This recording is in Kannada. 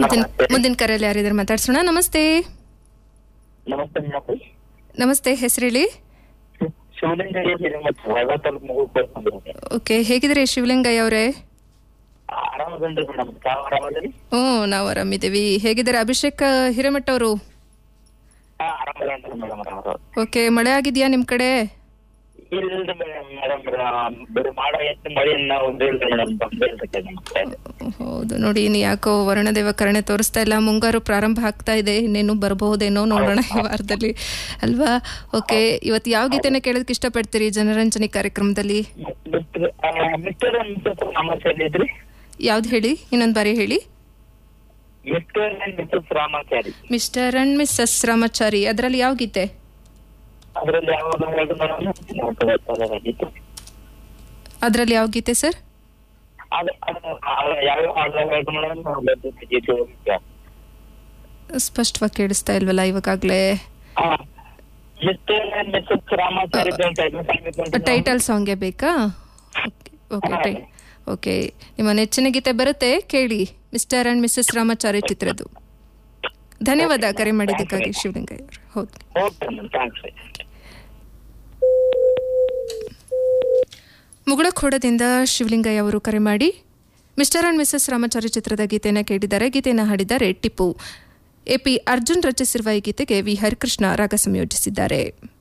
ಮುಂದಿನ ನಮಸ್ತೆ. ಮುಂದಿನ ಕರೆಯಲ್ಲಿ ಯಾರಿದ್ದಾರೆ ಮಾತಾಡ್ಸೋಣ ನಮಸ್ತೆ ನಮಸ್ತೆ ಮೇಡಮ್ ನಮಸ್ತೆ ಹೆಸರೇಳಿ ಶಿವಲಿಂಗ ಮತ್ತು ವೈವಾ ತಾಲೂಕು ಮಗು ಬರ್ಕೊಂಡಿರೋದು ಓಕೆ ಹೇಗಿದ್ರೆ ಶಿವಲಿಂಗಯ್ಯ ಅವರೇ ಆರಾಮದನ್ರಿ ಮೇಡಮ್ ತಾವ್ ಆರಾಮದ್ರಿ ಹ್ಞೂ ನಾವು ಆರಾಮಿದ್ದೀವಿ ಹೇಗಿದ್ದಾರೆ ಅಭಿಷೇಕ್ ಹಿರೇಮಠ ಅವರು ಹಾ ಆರಾಮದನ್ರಿ ಮೇಡಮ್ ಅವರು ಓಕೆ ಮಳೆ ಆಗಿದೆಯಾ ನಿಮ್ಮ ಕಡೆ ಇಲ್ರಿ ಮೇಡಮ್ ಮೇಡಮ್ ಬರೀ ಮಾಡೋ ಎಷ್ಟು ಮಳೆಯನ್ನ ಒಂದಿಲ್ರಿ ಮೇಡಮ್ ಬಂದಿಲ್ರಿ ನಮ್ಗೆ ಹೌದು ನೋಡಿ ಇನ್ನು ಯಾಕೋ ವರ್ಣದೇವ ಕರುಣೆ ತೋರಿಸ್ತಾ ಇಲ್ಲ ಮುಂಗಾರು ಪ್ರಾರಂಭ ಆಗ್ತಾ ಇದೆ ಇನ್ನೇನು ಬರಬಹುದೇನೋ ನೋಡೋಣ ಈ ವಾರದಲ್ಲಿ ಅಲ್ವಾ ಓಕೆ ಇವತ್ತು ಯಾವ ಗೀತೆನ ಕೇಳೋದಕ್ಕೆ ಇಷ್ಟಪಡ್ತೀರಿ ಜನರಂಜನೆ ಕಾರ್ಯಕ್ರಮದಲ್ಲಿ mister mister and missus Ramachari ಇದ್ರಿ ಯಾವ್ದು ಹೇಳಿ ಇನ್ನೊಂದು ಬಾರಿ ಹೇಳಿ mister and missus Ramachari mister and missus Ramachari ಅದರಲ್ಲಿ ಯಾವ ಗೀತೆ ಅದ್ರಲ್ಲಿ ಯಾವಾಗ ಹೇಳ್ರಿ ಮೇಡಮ್ ಅದರಲ್ಲಿ ಯಾವ ಗೀತೆ ಸರ್ ಅದು ಅದು ಯಾವ ಆರ್ಡರ್ ಹೇಳ್ರಿ ಮೇಡಮ್ ಸ್ಪಷ್ಟವಾಗಿ ಕೇಳಿಸ್ತಾ ಇಲ್ವಲ್ಲ ಇವಾಗಲೇ ಮಿಸ್ಟರ್ ಅಂಡ್ ಮಿಸಸ್ ರಾಮಾಚಾರಿ ಅಂತ ಟೈಟಲ್ ಸಾಂಗೇ ಬೇಕಾ ಓಕೆ ಟೈ ಓಕೆ ನಿಮ್ಮ ನೆಚ್ಚಿನ ಗೀತೆ ಬರುತ್ತೆ ಕೇಳಿ ಮಿಸ್ಟರ್ ಅಂಡ್ ಮಿಸ್ಸಸ್ ರಾಮಾಚಾರಿ ಚಿತ್ರದ್ದು ಧನ್ಯವಾದ ಕರೆ ಮಾಡಿದ್ದಕ್ಕಾಗಿ ಶಿವಲಿಂಗಯ್ಯ ಅವರು ಹೌದು ಓಕೆ ಮೇಡಮ್ ಥ್ಯಾಂಕ್ಸ್ ಮುಗುಳಖೋಡದಿಂದ ಶಿವಲಿಂಗಯ್ಯ ಅವರು ಕರೆ ಮಾಡಿ ಮಿಸ್ಟರ್ ಅಂಡ್ ಮಿಸ್ಸಸ್ ರಾಮಾಚಾರಿ ಚಿತ್ರದ ಗೀತೆಯನ್ನು ಕೇಳಿದ್ದಾರೆ ಗೀತೆಯನ್ನು ಹಾಡಿದ್ದಾರೆ ಟಿಪ್ಪು ಎಪಿ ಅರ್ಜುನ್ ರಚಿಸಿರುವ ಈ ಗೀತೆಗೆ ವಿ ಹರಿಕೃಷ್ಣ ರಾಗ ಸಂಯೋಜಿಸಿದ್ದಾರೆ